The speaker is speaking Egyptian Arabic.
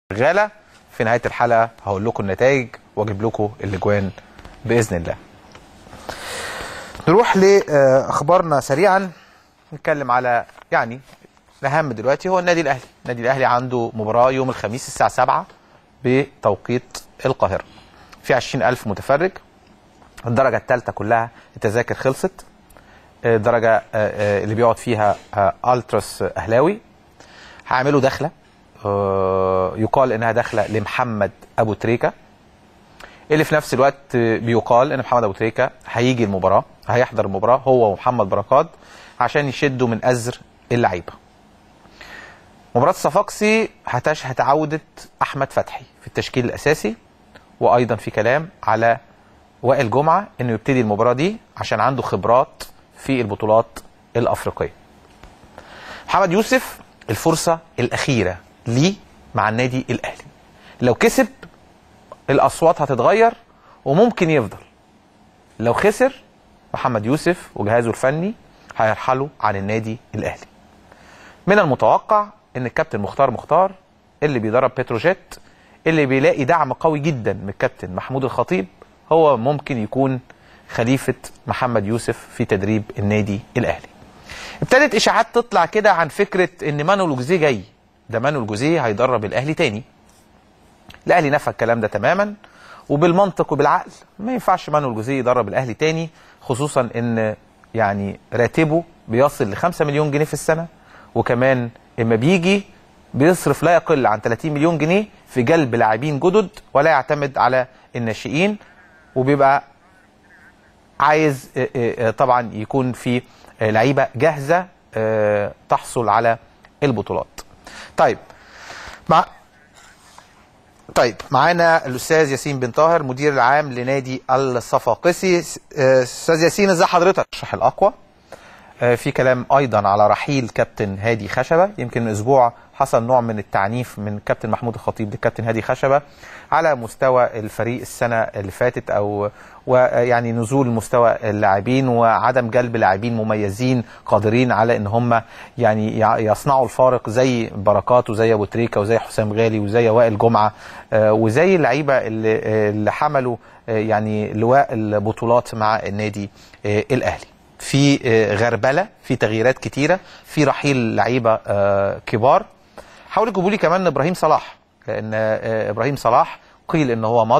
شغاله في نهايه الحلقه هقول لكم النتائج واجيب لكم الاجوان باذن الله. نروح لاخبارنا سريعا نتكلم على يعني الاهم دلوقتي هو النادي الاهلي، النادي الاهلي عنده مباراه يوم الخميس الساعه 7 بتوقيت القاهره. في 20000 متفرج الدرجه الثالثه كلها التذاكر خلصت الدرجه اللي بيقعد فيها التراس اهلاوي هيعملوا دخله يقال انها داخله لمحمد ابو تريكه اللي في نفس الوقت بيقال ان محمد ابو تريكه هيجي المباراه هيحضر المباراه هو ومحمد بركات عشان يشدوا من ازر اللعيبه. مباراه الصفاقسي هتشهد عوده احمد فتحي في التشكيل الاساسي وايضا في كلام على وائل جمعه انه يبتدي المباراه دي عشان عنده خبرات في البطولات الافريقيه. محمد يوسف الفرصه الاخيره ليه مع النادي الاهلي. لو كسب الاصوات هتتغير وممكن يفضل. لو خسر محمد يوسف وجهازه الفني هيرحلوا عن النادي الاهلي. من المتوقع ان الكابتن مختار مختار اللي بيدرب بتروجيت اللي بيلاقي دعم قوي جدا من الكابتن محمود الخطيب هو ممكن يكون خليفه محمد يوسف في تدريب النادي الاهلي. ابتدت اشاعات تطلع كده عن فكره ان مانويل جوزيه جاي ده مانويل جوزيه هيدرب الاهلي تاني الاهلي نفى الكلام ده تماما وبالمنطق وبالعقل ما ينفعش مانويل جوزيه يدرب الاهلي تاني خصوصا ان يعني راتبه بيصل ل 5 مليون جنيه في السنه وكمان اما بيجي بيصرف لا يقل عن 30 مليون جنيه في جلب لاعبين جدد ولا يعتمد على الناشئين وبيبقى عايز طبعا يكون في لعيبه جاهزه تحصل على البطولات. طيب مع طيب معانا الاستاذ ياسين بن طاهر مدير العام لنادي الصفاقسي استاذ ياسين ازي حضرتك؟ اشرح الاقوى في كلام ايضا على رحيل كابتن هادي خشبه يمكن من اسبوع حصل نوع من التعنيف من كابتن محمود الخطيب للكابتن هادي خشبه على مستوى الفريق السنه اللي فاتت او ويعني نزول مستوى اللاعبين وعدم جلب لاعبين مميزين قادرين على ان هم يعني يصنعوا الفارق زي بركات وزي ابو تريكه وزي حسام غالي وزي وائل جمعه وزي اللعيبه اللي, اللي حملوا يعني لواء البطولات مع النادي الاهلي. في غربله في تغييرات كتيره في رحيل لعيبه كبار حاولوا تجيبوا لي كمان ابراهيم صلاح لان ابراهيم صلاح قيل ان هو